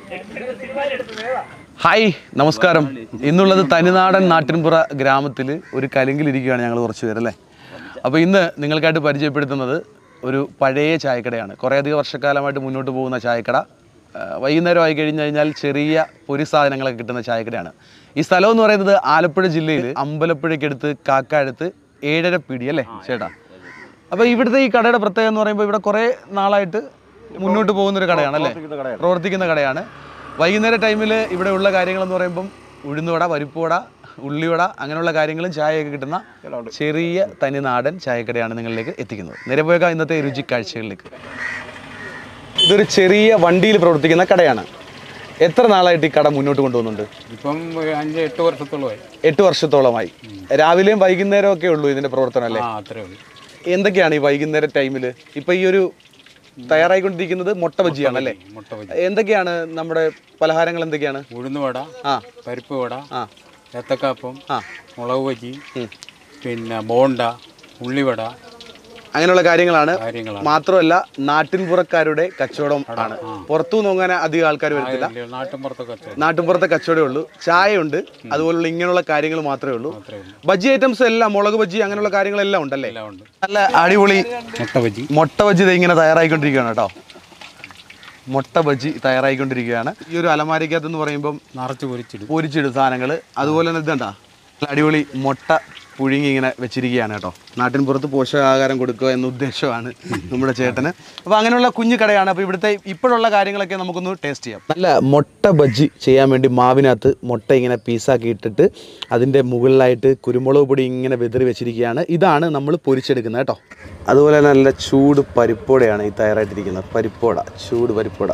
Hi നമസ്കാരം ഇന്നുള്ളത് തനിനാടൻ നാട്ടിൻപുറ ഗ്രാമത്തിൽ ഒരു കലിങ്കിലിരിക്കുകയാണ് ഞങ്ങൾ കുറച്ച് പേരല്ലേ അപ്പോൾ ഇന്ന് നിങ്ങൾക്കായിട്ട് പരിചയപ്പെടുത്തുന്നത് ഒരു പഴയ ചായക്കടയാണ് കുറേയധികം വർഷക്കാലമായിട്ട് മുന്നോട്ട് പോകുന്ന ചായക്കട ആ, വൈകുന്നേരം ആയി കഴിഞ്ഞ് കഴിഞ്ഞാൽ ചെറിയ പൊരി സാധനങ്ങളൊക്കെ കിട്ടുന്ന ചായക്കടയാണ് ഈ സ്ഥലം എന്ന് പറയുന്നത് ആലപ്പുഴ ജില്ലയിൽ അമ്പലപ്പുഴയ്ക്കടുത്ത് കാക്കാഴത്ത് ഏഴര പീടി അല്ലേ ചേട്ടാ അപ്പോൾ ഇവിടുത്തെ ഈ കടയുടെ പ്രത്യേകത എന്ന് പറയുമ്പോൾ ഇവിടെ കുറേ നാളായിട്ട് മുന്നോട്ട് പോകുന്ന ഒരു കടയാണ് അല്ലേ പ്രവർത്തിക്കുന്ന കടയാണ് വൈകുന്നേര ടൈമിൽ ഇവിടെ ഉള്ള കാര്യങ്ങളെന്ന് പറയുമ്പം ഉഴുന്നുവട പരിപ്പുവട ഉള്ളിവട അങ്ങനെയുള്ള കാര്യങ്ങളും ചായയൊക്കെ കിട്ടുന്ന ചെറിയ തനിനാടൻ ചായക്കടയാണ് നിങ്ങളിലേക്ക് എത്തിക്കുന്നത് നേരെ പോയേക്കാം ഇന്നത്തെ രുചി കാഴ്ചകളിലേക്ക് ഇതൊരു ചെറിയ വണ്ടിയിൽ പ്രവർത്തിക്കുന്ന കടയാണ് എത്ര നാളായിട്ട് ഈ കട മുന്നോട്ട് കൊണ്ടുപോകുന്നുണ്ട് ഇപ്പം അഞ്ച് എട്ട് വർഷത്തോളമായി എട്ട് വർഷത്തോളമായി രാവിലെയും വൈകുന്നേരവും ഒക്കെ ഉള്ളൂ ഇതിന്റെ പ്രവർത്തനം അല്ലേ ആ അത്രേ ഉള്ളൂ എന്തൊക്കെയാണ് ഈ വൈകുന്നേര ടൈമിൽ ഇപ്പൊ ഈ ഒരു തയ്യാറായിക്കൊണ്ടിരിക്കുന്നത് മുട്ട ബജിയാണ് അല്ലേ മുട്ട ബജി എന്തൊക്കെയാണ് നമ്മുടെ പലഹാരങ്ങൾ എന്തൊക്കെയാണ് ഉഴുന്നുവട ആ പരിപ്പ് വട ആ ഏത്തക്കാപ്പം ആ മുളക് ബജി ഉം. പിന്നെ ബോണ്ട ഉള്ളിവട അങ്ങനെയുള്ള കാര്യങ്ങളാണ് കാര്യങ്ങളാണ് മാത്രമല്ല നാട്ടിൻപുറക്കാരുടെ കച്ചവടം ആണ് പുറത്തു നിന്ന് അങ്ങനെ അധികം ആൾക്കാർ വരത്തില്ല നാട്ടും പുറത്തൊക്കെ അത്രേ നാട്ടിൻപുറത്തെ കച്ചവടമേ ഉള്ളൂ ചായയുണ്ട് അതുപോലുള്ള ഇങ്ങനെയുള്ള കാര്യങ്ങൾ മാത്രമേ ഉള്ളൂ അത്രേ ഉള്ളൂ ബജി ഐറ്റംസ് എല്ലാം മുളക് ബജി അങ്ങനെയുള്ള കാര്യങ്ങളെല്ലാം ഉണ്ടല്ലേ എല്ലാം ഉണ്ട് നല്ല അടിപൊളി മുട്ട ബജി മുട്ട ബജി ദേ ഇങ്ങനെ തയ്യാറായിക്കൊണ്ടിരിക്കുകയാണ് കേട്ടോ മുട്ട ബജി തയ്യാറായിക്കൊണ്ടിരിക്കുകയാണ് ഈ ഒരു അലമാരിക്കകത്ത് എന്ന് പറയുമ്പം നിറച്ച് പൊരിച്ചിടും പൊരിച്ചിടും സാധനങ്ങൾ അതുപോലെ തന്നെ ഇതുണ്ടാ നല്ല അടിപൊളി മുട്ട പുഴുങ്ങി ഇങ്ങനെ വെച്ചിരിക്കുകയാണ് കേട്ടോ നാട്ടിൻ പുറത്ത് പോഷകാഹാരം കൊടുക്കുക എന്ന ഉദ്ദേശമാണ് നമ്മുടെ ചേട്ടന് അപ്പോൾ അങ്ങനെയുള്ള കുഞ്ഞു കടയാണ് അപ്പോൾ ഇവിടുത്തെ ഇപ്പോഴുള്ള കാര്യങ്ങളൊക്കെ നമുക്കൊന്ന് ടേസ്റ്റ് ചെയ്യാം നല്ല മുട്ട ബജ്ജി ചെയ്യാൻ വേണ്ടി മാവിനകത്ത് മുട്ട ഇങ്ങനെ പീസാക്കി ഇട്ടിട്ട് അതിൻ്റെ മുകളിലായിട്ട് കുരുമുളക് പൊടി ഇങ്ങനെ വെതറി വെച്ചിരിക്കുകയാണ് ഇതാണ് നമ്മൾ പൊരിച്ചെടുക്കുന്നത് കേട്ടോ അതുപോലെ നല്ല ചൂട് പരിപ്പോടയാണ് ഈ തയ്യാറായിട്ടിരിക്കുന്നത് പരിപ്പോട ചൂട് പരിപ്പോട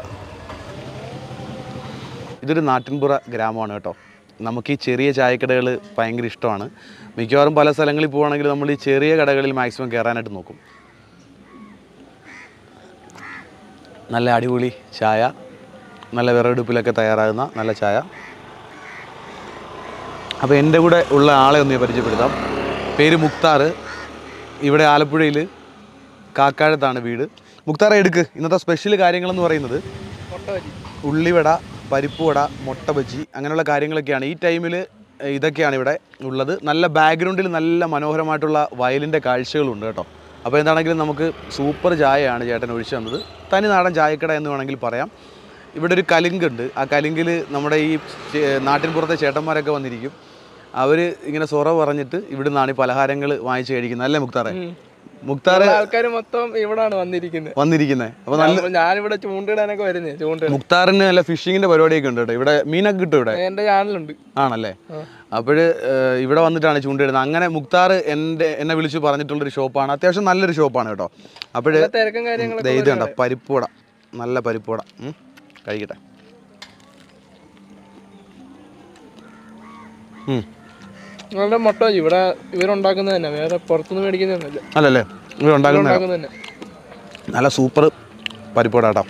ഇതൊരു നാട്ടിൻപുറ ഗ്രാമമാണ് കേട്ടോ നമുക്ക് ഈ ചെറിയ ചായക്കടകൾ ഭയങ്കര ഇഷ്ടമാണ് മിക്കവാറും പല സ്ഥലങ്ങളിൽ പോവുകയാണെങ്കിൽ നമ്മൾ ഈ ചെറിയ കടകളിൽ മാക്സിമം കയറാനായിട്ട് നോക്കും നല്ല അടിപൊളി ചായ നല്ല വിറകടുപ്പിലൊക്കെ തയ്യാറാകുന്ന നല്ല ചായ അപ്പോൾ എൻ്റെ കൂടെ ഉള്ള ആളെ ഒന്ന് ഞാൻ പരിചയപ്പെടുത്താം പേര് മുക്താർ ഇവിടെ ആലപ്പുഴയിൽ കാക്കാഴത്താണ് വീട് മുക്താറെ എടുക്ക് ഇന്നത്തെ സ്പെഷ്യൽ കാര്യങ്ങളെന്ന് പറയുന്നത് ഉള്ളിവട പരിപ്പുവട മുട്ട ബജി അങ്ങനെയുള്ള കാര്യങ്ങളൊക്കെയാണ് ഈ ടൈമിൽ ഇതൊക്കെയാണ് ഇവിടെ ഉള്ളത് നല്ല ബാക്ക്ഗ്രൗണ്ടിൽ നല്ല മനോഹരമായിട്ടുള്ള വയലിൻ്റെ കാഴ്ചകളുണ്ട് കേട്ടോ അപ്പോൾ എന്താണെങ്കിലും നമുക്ക് സൂപ്പർ ചായയാണ് ചേട്ടൻ ഒഴിച്ചു തന്നത് തനി നാടൻ ചായക്കട എന്ന് വേണമെങ്കിൽ പറയാം ഇവിടെ ഒരു കലിങ്കുണ്ട് ആ കലിങ്കിൽ നമ്മുടെ ഈ ചേ- നാട്ടിൻപുറത്തെ ചേട്ടന്മാരൊക്കെ വന്നിരിക്കും അവർ ഇങ്ങനെ സൊറ പറഞ്ഞിട്ട് ഇവിടെ നിന്നാണ് ഈ പലഹാരങ്ങൾ വാങ്ങിച്ച് കഴിക്കുന്നത് അല്ലേ മുക്താറെ മുക്താറ് ആൾക്കാർ മൊത്തം ഇവിടാണ് വന്നിരിക്കുന്നത് വന്നിരിക്കുന്നത് അപ്പോൾ നല്ല അപ്പൊ ഞാനിവിടെ ചൂണ്ടിടാനൊക്കെ വരുന്നത് ചൂണ്ടിടാൻ മുക്താറിന് നല്ല ഫിഷിങ്ങിന്റെ പരിപാടിയൊക്കെ ഉണ്ട് കേട്ടോ ഇവിടെ മീനൊക്കെ കിട്ടും ഇവിടെ എന്റെ ചാനലുണ്ട് ആണല്ലേ അപ്പോൾ ഇവിടെ വന്നിട്ടാണ് ചൂണ്ടിടുന്നത് അങ്ങനെ മുക്താർ എൻ്റെ എന്നെ വിളിച്ച് പറഞ്ഞിട്ടുള്ളൊരു ഷോപ്പാണ് അത്യാവശ്യം നല്ലൊരു ഷോപ്പാണ് കേട്ടോ അപ്പോൾ നല്ല തിരക്കും കാര്യങ്ങളൊക്കെ ഇത് കണ്ട പരിപ്പുവട നല്ല പരിപ്പുവട ഉം, കഴിക്കട്ടെ ഉം. നല്ല മുട്ട ബജി. ഇവിടെ ഇവരുണ്ടാക്കുന്നത് തന്നെ വേറെ പുറത്തുനിന്ന് മേടിക്കുന്നതൊന്നുമില്ല അല്ലല്ലേ ഇവിടെ ഉണ്ടാക്കുന്ന ഉണ്ടാക്കുന്നത് തന്നെ നല്ല സൂപ്പർ പരിപ്പുവട കേട്ടോ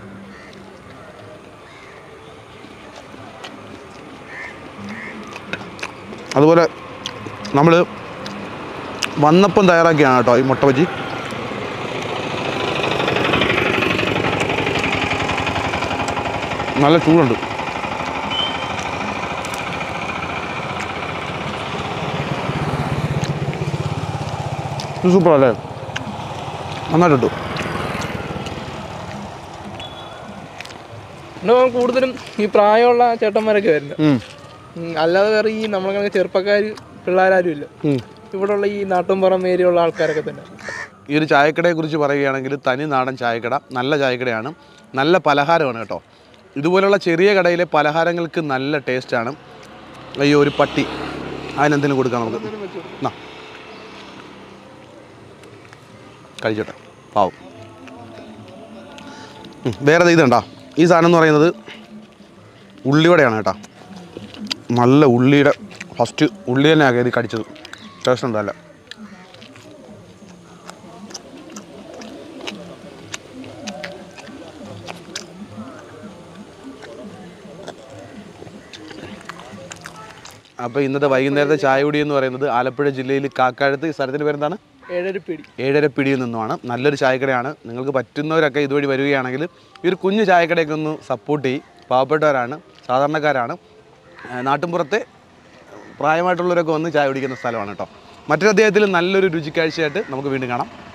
അതുപോലെ നമ്മൾ വന്നപ്പം തയ്യാറാക്കിയാണ് കേട്ടോ ഈ മുട്ട ബജി നല്ല ചൂടുണ്ട് സൂപ്പർ അല്ലേ നന്നായിട്ടുണ്ട് പിന്നെ കൂടുതലും ഈ പ്രായമുള്ള ചേട്ടന്മാരൊക്കെ വരുന്നത് ഉം. ഉം, അല്ലാതെ വേറെ ഈ നമ്മളെ ചെറുപ്പക്കാർ പിള്ളേരാരും ഇല്ല ഉം. ഇവിടെയുള്ള ഈ നാട്ടുംപുറം ഏരിയയുള്ള ആൾക്കാരൊക്കെ തന്നെ ഈ ഒരു ചായക്കടയെ കുറിച്ച് പറയുകയാണെങ്കിൽ തനി നാടൻ ചായക്കട നല്ല ചായക്കടയാണ് നല്ല പലഹാരമാണ് കേട്ടോ ഇതുപോലുള്ള ചെറിയ കടയിലെ പലഹാരങ്ങൾക്ക് നല്ല ടേസ്റ്റാണ് അയ്യോ ഒരു പട്ടി അതിനെന്തെങ്കിലും കൊടുക്കാം നമുക്ക് എന്നാ കഴിച്ചോട്ടെ പാവം ഉം, വേറെ ദേ ഇതുണ്ടോ ഈ സാധനം എന്ന് പറയുന്നത് ഉള്ളിവടയാണ് കേട്ടോ നല്ല ഉള്ളിയുടെ ഫസ്റ്റ് ഉള്ളി തന്നെ ആകെ ഇത് കടിച്ചത് ടേസ്റ്റ് ഉണ്ടല്ല അപ്പോൾ ഇന്നത്തെ വൈകുന്നേരത്തെ ചായ കുടി എന്ന് പറയുന്നത് ആലപ്പുഴ ജില്ലയിൽ കാക്കാഴത്ത് ഈ സ്ഥലത്തിൻ്റെ പേരെന്താണ് ഏഴര പിടി ഏഴരപ്പിടിയിൽ നിന്നുമാണ് നല്ലൊരു ചായക്കടയാണ് നിങ്ങൾക്ക് പറ്റുന്നവരൊക്കെ ഇതുവഴി വരികയാണെങ്കിൽ ഈ ഒരു കുഞ്ഞു ചായക്കടയൊക്കെ ഒന്ന് സപ്പോർട്ട് ചെയ്യും പാവപ്പെട്ടവരാണ് സാധാരണക്കാരാണ് ആ, നാട്ടിൻപുറത്തെ പ്രായമായിട്ടുള്ളവരൊക്കെ വന്ന് ചായ കുടിക്കുന്ന സ്ഥലമാണ് കേട്ടോ മറ്റൊരു അദ്ദേഹത്തിൽ നല്ലൊരു രുചിക്കാഴ്ചയായിട്ട് നമുക്ക് വീണ്ടും കാണാം